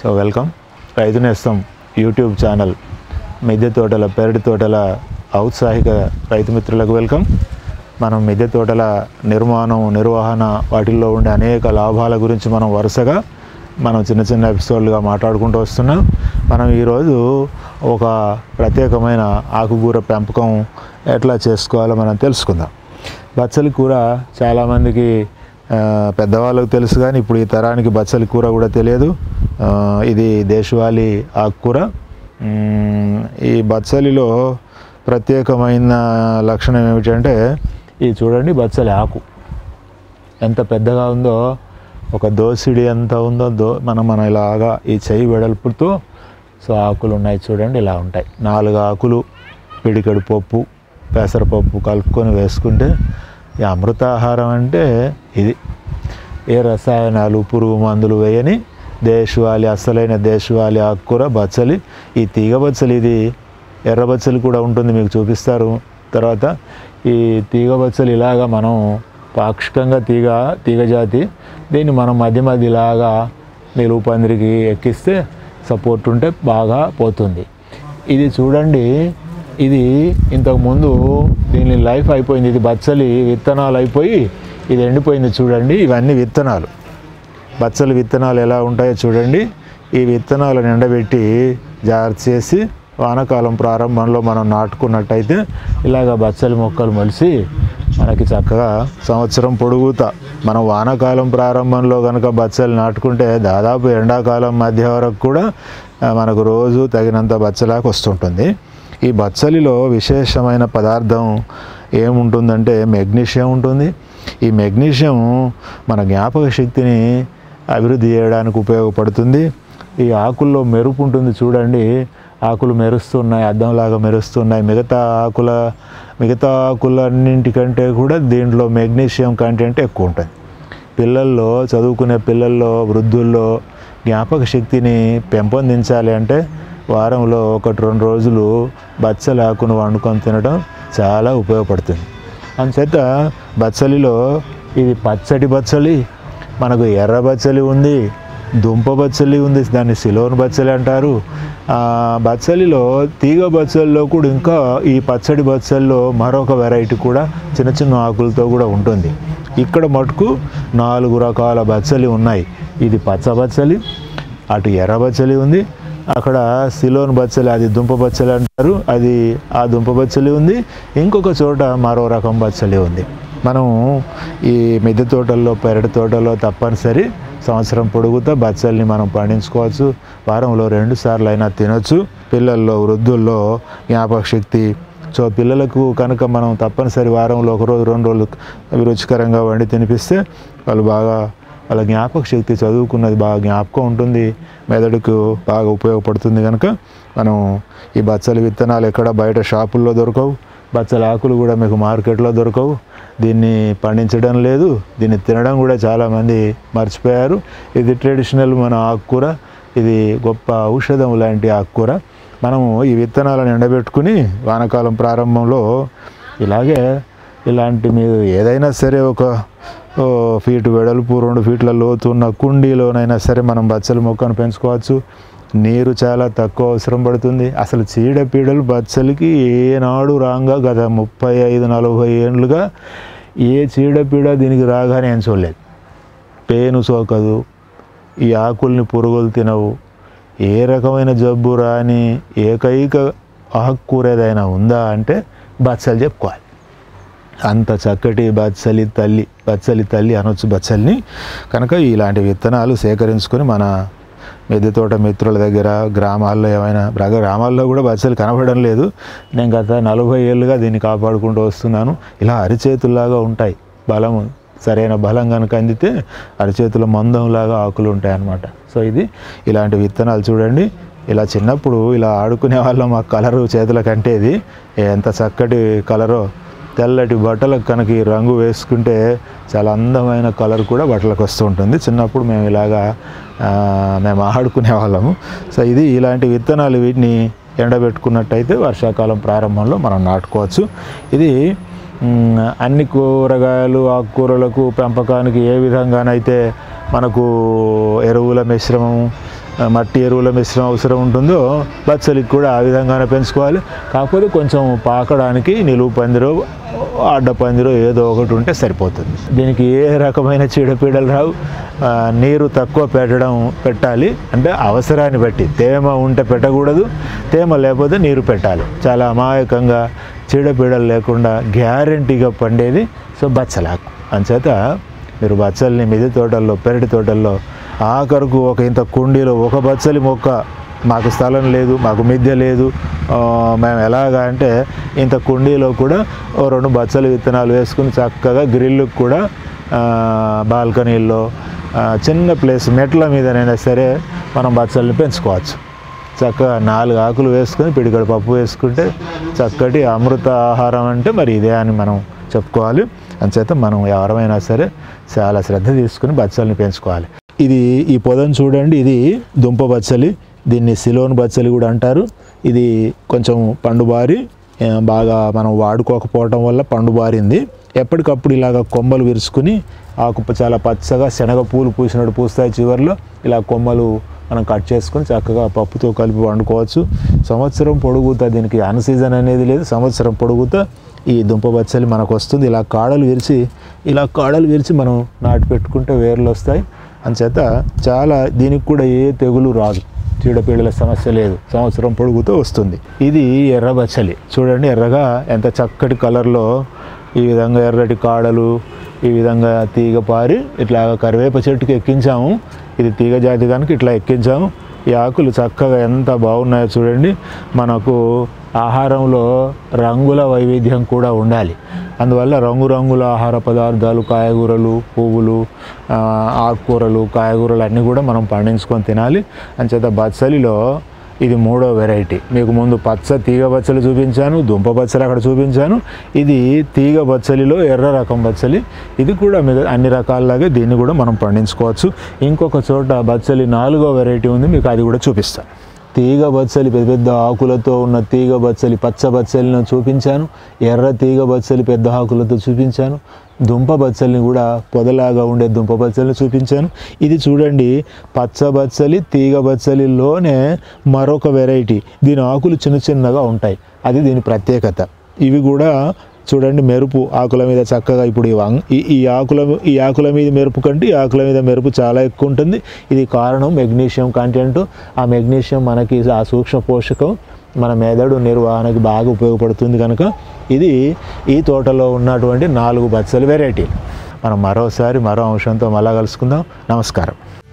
so welcome రైతు నేస్తం YouTube channel మిద్దె తోటల పెరటి తోటల ఔత్సాహిక రైతు మిత్రులకు వెల్కమ్ మనం మిద్దె తోటల నిర్మాణం నిర్వహణ వాటిల్లో ఉండే అనేక లాభాల గురించి మనం వరుసగా మనం చిన్న చిన్న ఎపిసోడ్లుగా మాట్లాడుకుంటూ వస్తున్నాం మనం ఈరోజు ఒక ప్రత్యేకమైన ఆకుకూర పెంపకం ఎట్లా చేసుకోవాలో మనం తెలుసుకుందాం బచ్చలి కూర చాలామందికి ఆ, పెద్దవాళ్ళకు తెలుసు కానీ ఇప్పుడు ఈ తరానికి బచ్చలి కూర కూడా తెలియదు ఆ, ఇది దేశవాళీ ఆకుకూర మ్, ఈ బచ్చలిలో ప్రత్యేకమైన లక్షణం ఏమిటంటే ఇది చూడండి బచ్చలి ఆకు ఎంత పెద్దగా ఉందో ఒక దోసిడి ఎంత ఉందో దో మనం మనం ఇలాగా ఈ చెయ్యి వెడల్పుతో సో ఆకులు ఉన్నాయి చూడండి ఇలా ఉంటాయి నాలుగు ఆకులు పిడికెడు పప్పు పెసరపప్పు కలుపుకొని వేసుకుంటే ఈ అమృతాహారం అంటే ఇది ఏ రసాయనాలు పురుగు మందులు వేయని దేశవాళి అసలైన దేశవాళి ఆకుకూర బచ్చలి ఈ తీగ బచ్చలి ఇది ఎర్ర బచ్చలి కూడా ఉంటుంది మీకు చూపిస్తారు తర్వాత ఈ తీగ బచ్చలి ఇలాగా మనం పాక్షికంగా తీగ తీగ జాతి దీన్ని మనం మధ్య మధ్య ఇలాగా నిలువు పందిరికి ఎక్కిస్తే సపోర్ట్ ఉంటే బాగా పోతుంది ఇది చూడండి ఇది ఇంతకుముందు దీని లైఫ్ అయిపోయింది ఇది బచ్చలి విత్తనాలు అయిపోయి ఇది ఎండిపోయింది చూడండి ఇవన్నీ విత్తనాలు బచ్చలి విత్తనాలు ఎలా ఉంటాయో చూడండి ఈ విత్తనాలను ఎండబెట్టి జాగ్రత్త చేసి వానాకాలం ప్రారంభంలో మనం నాటుకున్నట్టయితే ఇలాగ బచ్చలి మొక్కలు మొలిసి మనకి చక్కగా సంవత్సరం పొడుగుతా మనం వానాకాలం ప్రారంభంలో కనుక బచ్చలు నాటుకుంటే దాదాపు ఎండాకాలం మధ్య వరకు కూడా ఆ, మనకు రోజు తగినంత బచ్చలాకు వస్తుంటుంది ఈ బచ్చలిలో విశేషమైన పదార్థం ఏముంటుందంటే మెగ్నీషియం ఉంటుంది ఈ మెగ్నీషియం మన జ్ఞాపక శక్తిని అభివృద్ధి చేయడానికి ఉపయోగపడుతుంది ఈ ఆకుల్లో మెరుపు ఉంటుంది చూడండి ఆకులు మెరుస్తున్నాయి అద్దంలాగా మెరుస్తున్నాయి మిగతా ఆకుల మిగతా ఆకులన్నింటికంటే కూడా దీంట్లో మెగ్నీషియం కంటెంట్ ఎక్కువ ఉంటుంది పిల్లల్లో చదువుకునే పిల్లల్లో వృద్ధుల్లో జ్ఞాపక శక్తిని పెంపొందించాలి అంటే వారంలో ఒకటి రెండు రోజులు బచ్చల ఆకును వండుకొని తినడం చాలా ఉపయోగపడుతుంది అందుచేత బచ్చలిలో ఇది పచ్చడి బచ్చలి మనకు ఎర్ర బచ్చలి ఉంది దుంప బచ్చలి ఉంది దాన్ని సిలోన్ బచ్చలి అంటారు ఆ, బచ్చలిలో తీగ బచ్చల్లో కూడా ఇంకా ఈ పచ్చడి బచ్చల్లో మరొక వెరైటీ కూడా చిన్న చిన్న ఆకులతో కూడా ఉంటుంది ఇక్కడ మటుకు నాలుగు రకాల బచ్చలి ఉన్నాయి ఇది పచ్చ బచ్చలి అటు ఎర్ర బచ్చలి ఉంది అక్కడ సిలోన్ బచ్చలి అది దుంప బచ్చలి అంటారు అది ఆ దుంప బచ్చలి ఉంది ఇంకొక చోట మరో రకం బచ్చలి ఉంది మనం ఈ మిద్దె తోటల్లో పెరటి తోటల్లో తప్పనిసరి సంవత్సరం పొడుగుతా బచ్చల్ని మనం పండించుకోవచ్చు వారంలో రెండు సార్లు అయినా తినొచ్చు పిల్లల్లో వృద్ధుల్లో జ్ఞాపక శక్తి సో పిల్లలకు కనుక మనం తప్పనిసరి వారంలో ఒక రోజు రెండు రోజులు అవి రుచికరంగా వండి తినిపిస్తే వాళ్ళు బాగా వాళ్ళ జ్ఞాపక శక్తి చదువుకున్నది బాగా జ్ఞాపకం ఉంటుంది మెదడుకు బాగా ఉపయోగపడుతుంది కనుక మనం ఈ బచ్చల విత్తనాలు ఎక్కడ బయట షాపుల్లో దొరకవు బచ్చల ఆకులు కూడా మీకు మార్కెట్లో దొరకవు దీన్ని పండించడం లేదు దీన్ని తినడం కూడా చాలామంది మర్చిపోయారు ఇది ట్రెడిషనల్ మన ఆకుకూర ఇది గొప్ప ఔషధం లాంటి ఆకుకూర మనము ఈ విత్తనాలను ఎండబెట్టుకుని వానాకాలం ప్రారంభంలో ఇలాగే ఇలాంటి మీరు ఏదైనా సరే ఒక ఓ ఫీటు వెడల్పు రెండు ఫీట్ల లోతు ఉన్న కుండీలోనైనా సరే మనం బచ్చల మొక్కను పెంచుకోవచ్చు నీరు చాలా తక్కువ అవసరం పడుతుంది అసలు చీడపీడలు బచ్చలికి ఏనాడు రాగా గత ముప్పై ఐదు నలభై ఏళ్ళుగా ఏ చీడపీడ దీనికి రాగానే ఏం చూడలేదు పేను సోకదు ఈ ఆకుల్ని పురుగులు తినవు ఏ రకమైన జబ్బు రాని ఏకైక ఆకుకూర ఏదైనా ఉందా అంటే బచ్చలు చెప్పుకోవాలి అంత చక్కటి బచ్చలి తల్లి బచ్చలి తల్లి అనొచ్చు బచ్చల్ని కనుక ఇలాంటి విత్తనాలు సేకరించుకొని మన మిద్దె తోట మిత్రుల దగ్గర గ్రామాల్లో ఏమైనా బాగా గ్రామాల్లో కూడా బచ్చలు కనబడడం లేదు నేను గత నలభై ఏళ్ళుగా దీన్ని కాపాడుకుంటూ వస్తున్నాను ఇలా అరిచేతుల్లాగా ఉంటాయి బలము సరైన బలం కనుక అందితే అరిచేతుల మందంలాగా ఆకులు ఉంటాయి అన్నమాట సో ఇది ఇలాంటి విత్తనాలు చూడండి ఇలా చిన్నప్పుడు ఇలా ఆడుకునే వాళ్ళం ఆ కలరు చేతుల కంటేది ఎంత చక్కటి కలరో తెల్లటి బట్టలకు కనుక ఈ రంగు వేసుకుంటే చాలా అందమైన కలర్ కూడా బట్టలకు వస్తూ ఉంటుంది చిన్నప్పుడు మేము ఇలాగా ఆ, మేము ఆడుకునే వాళ్ళము సో ఇది ఇలాంటి విత్తనాలు వీటిని ఎండబెట్టుకున్నట్టయితే వర్షాకాలం ప్రారంభంలో మనం నాటుకోవచ్చు ఇది మ్, అన్ని కూరగాయలు ఆకుకూరలకు పెంపకానికి ఏ విధంగానైతే మనకు ఎరువుల మిశ్రమం ఆ, మట్టి ఎరువుల మిశ్రమం అవసరం ఉంటుందో బచ్చలికి కూడా ఆ విధంగానే పెంచుకోవాలి కాకపోతే కొంచెం పాకడానికి నిలువు పందిరో అడ్డ పందిరో ఏదో ఒకటి ఉంటే సరిపోతుంది దీనికి ఏ రకమైన చీడపీడలు రావు ఆ, నీరు తక్కువ పెట్టడం పెట్టాలి అంటే అవసరాన్ని బట్టి తేమ ఉంటే పెట్టకూడదు తేమ లేకపోతే నీరు పెట్టాలి చాలా అమాయకంగా చీడపీడలు లేకుండా గ్యారంటీగా పండేది సో బచ్చలాకు అంచేత మీరు బచ్చల్ని మిది తోటల్లో పెరటి తోటల్లో ఆఖరుకు ఒక ఇంత కుండీలో ఒక బచ్చలి మొక్క మాకు స్థలం లేదు మాకు మిద్దె లేదు ఆ, మేము ఎలాగా అంటే ఇంత కుండీలో కూడా ఓ రెండు బచ్చలు విత్తనాలు వేసుకుని చక్కగా గ్రిల్కి కూడా ఆ, బాల్కనీల్లో ఆ, చిన్న ప్లేస్ మెట్ల మీదనైనా సరే మనం బచ్చల్ని పెంచుకోవచ్చు చక్కగా నాలుగు ఆకులు వేసుకొని పిడికడు పప్పు వేసుకుంటే చక్కటి అమృత ఆహారం అంటే మరి ఇదే అని మనం చెప్పుకోవాలి అంచేత మనం ఎవరమైనా సరే చాలా శ్రద్ధ తీసుకుని బచ్చల్ని పెంచుకోవాలి ఇది ఈ పొదను చూడండి ఇది దుంప బచ్చలి దీన్ని సిలోన్ బచ్చలి కూడా అంటారు ఇది కొంచెం పండుబారి ఆ, బాగా మనం వాడుకోకపోవటం వల్ల పండుబారింది ఎప్పటికప్పుడు ఇలాగ కొమ్మలు విరుచుకుని ఆకు చాలా పచ్చగా శనగ పూలు పూసినట్టు పూస్తాయి చివరిలో ఇలా కొమ్మలు మనం కట్ చేసుకొని చక్కగా పప్పుతో కలిపి వండుకోవచ్చు సంవత్సరం పొడుగుతా దీనికి అన్ సీజన్ అనేది లేదు సంవత్సరం పొడుగుతా ఈ దుంప బచ్చలి మనకు వస్తుంది ఇలా కాడలు విరిచి ఇలా కాడలు విరిచి మనం నాటి పెట్టుకుంటే వేర్లు వస్తాయి అంచేత చాలా దీనికి కూడా ఏ తెగులు రాదు చీడపీడల సమస్య లేదు సంవత్సరం పొడుగుతో వస్తుంది ఇది ఎర్ర బచ్చలి చూడండి ఎర్రగా ఎంత చక్కటి కలర్లో ఈ విధంగా ఎర్రటి కాడలు ఈ విధంగా తీగ పారి ఇట్లా కరివేప చెట్టుకి ఎక్కించాము ఇది తీగ జాతి కనుక ఇట్లా ఎక్కించాము ఈ ఆకులు చక్కగా ఎంత బాగున్నాయో చూడండి మనకు ఆహారంలో రంగుల వైవిధ్యం కూడా ఉండాలి అందువల్ల రంగురంగుల ఆహార పదార్థాలు కాయగూరలు పువ్వులు ఆ, ఆకుకూరలు కాయగూరలు అన్నీ కూడా మనం పండించుకొని తినాలి అంచేత బచ్చలిలో ఇది మూడో వెరైటీ మీకు ముందు పచ్చ తీగ బచ్చలి చూపించాను దుంప బచ్చలి అక్కడ చూపించాను ఇది తీగ బచ్చలిలో ఎర్ర రకం బచ్చలి ఇది కూడా మిగ అన్ని రకాలలాగే దీన్ని కూడా మనం పండించుకోవచ్చు ఇంకొక చోట బచ్చలి నాలుగో వెరైటీ ఉంది మీకు అది కూడా చూపిస్తాను తీగ బచ్చలి పెద్ద పెద్ద ఆకులతో ఉన్న తీగ బచ్చలి పచ్చ బచ్చలిని చూపించాను ఎర్ర తీగ బచ్చలి పెద్ద ఆకులతో చూపించాను దుంప బచ్చలిని కూడా పొదలాగా ఉండే దుంప బచ్చలిని చూపించాను ఇది చూడండి పచ్చ బచ్చలి తీగ బచ్చలిలోనే మరొక వెరైటీ దీని ఆకులు చిన్న చిన్నగా ఉంటాయి అది దీని ప్రత్యేకత ఇవి కూడా చూడండి మెరుపు ఆకుల మీద చక్కగా ఇప్పుడు ఈ వం- ఈ ఈ ఆకుల ఈ ఆకుల మీద మెరుపు కంటే ఈ ఆకుల మీద మెరుపు చాలా ఎక్కువ ఉంటుంది ఇది కారణం మెగ్నీషియం కంటెంట్ ఆ మెగ్నీషియం మనకి ఆ సూక్ష్మ పోషకం మన మెదడు నిర్వహణకి బాగా ఉపయోగపడుతుంది కనుక ఇది ఈ తోటలో ఉన్నటువంటి నాలుగు బచ్చల వెరైటీలు మనం మరోసారి మరో అంశంతో మళ్ళా కలుసుకుందాం నమస్కారం